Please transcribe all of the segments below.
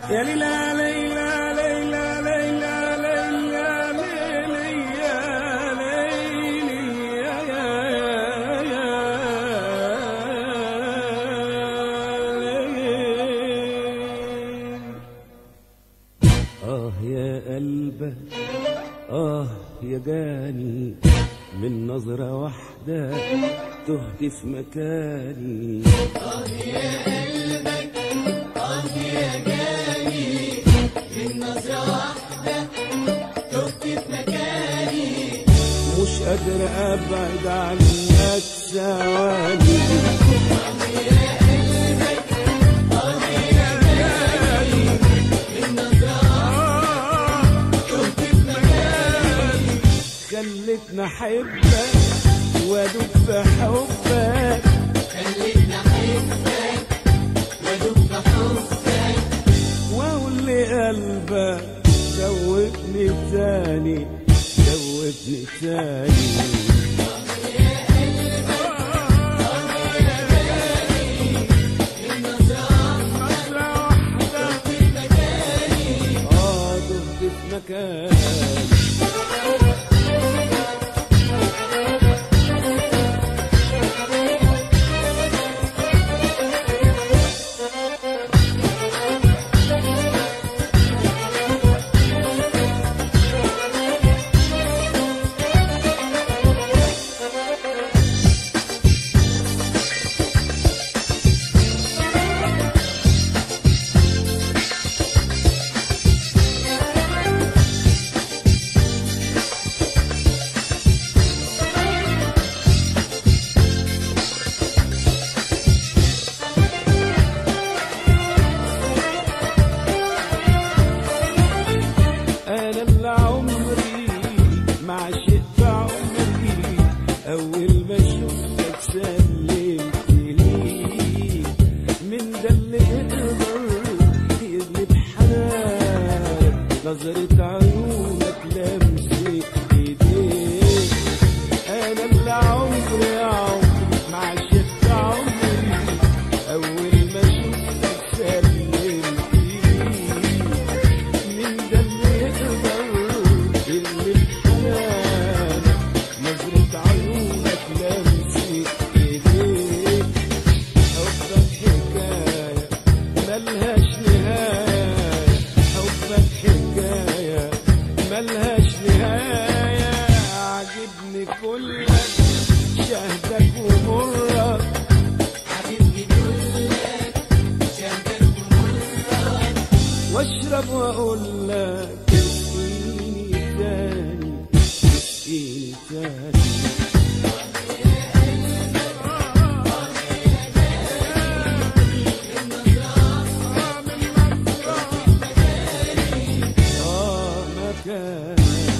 يا ليلى ليلى ليلى ليلى ليلى ليلى يا ليلي يا يا يا ليل آه يا قلبك آه يا جاني من نظرة واحدة تهت في مكاني مش قادر ابعد عنك ثواني خلتني احبك وادوب في حبك واقول لقلبك دوبني تاني دوبني تاني اه دهت في مكاني انا اللي عمري ما عشقت عمري اول ما شفتك سلمت ليك من ده اللي يقدر يغلب حنان نظرة عيونك لمسة ايديك انا اللي عمري يا عمري ما عشقت عمري اول ما شفتك سلمت ليك من ده اللي يقدر اللي بحنان نظرة عيونك لمسة ايديك حبك حكاية ملهاش نهاية حبك حكاية ملهاش نهاية عجبني كلك شهدك ومرك واشرب واقول لك اسقيني تاني اسقيني تاني آه مكان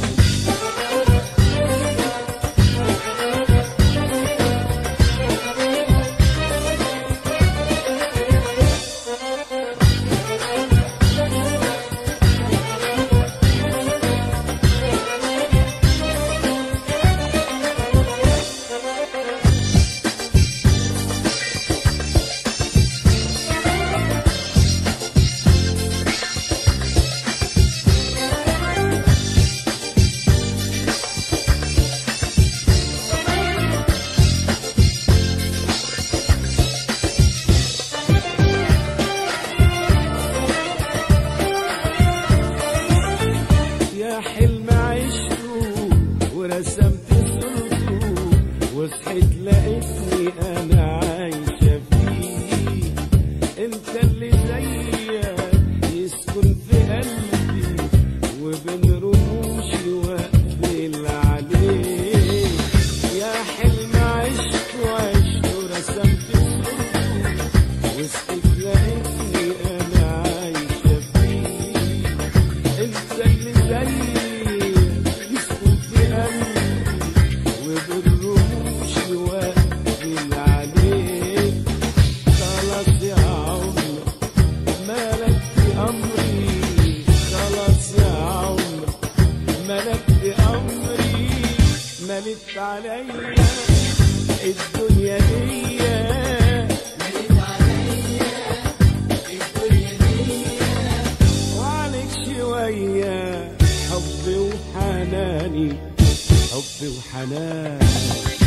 يا حلم عشته ورسمت صورته وصحيت لقيتني انا عايشه فيه انت اللي زيك يسكن في قلبي وبين رموشي واقفل عليه يا حلم عشته عشته ورسمت صورته وصحيت لقيتني انا عايشه فيه انت اللي زيي يسكن في قلبي وبالرموش واقفل عليك خلاص يا عمر ملكت امري خلاص يا عمر ملكت امري ملكت عليا الدنيا دي تاني حب وحنان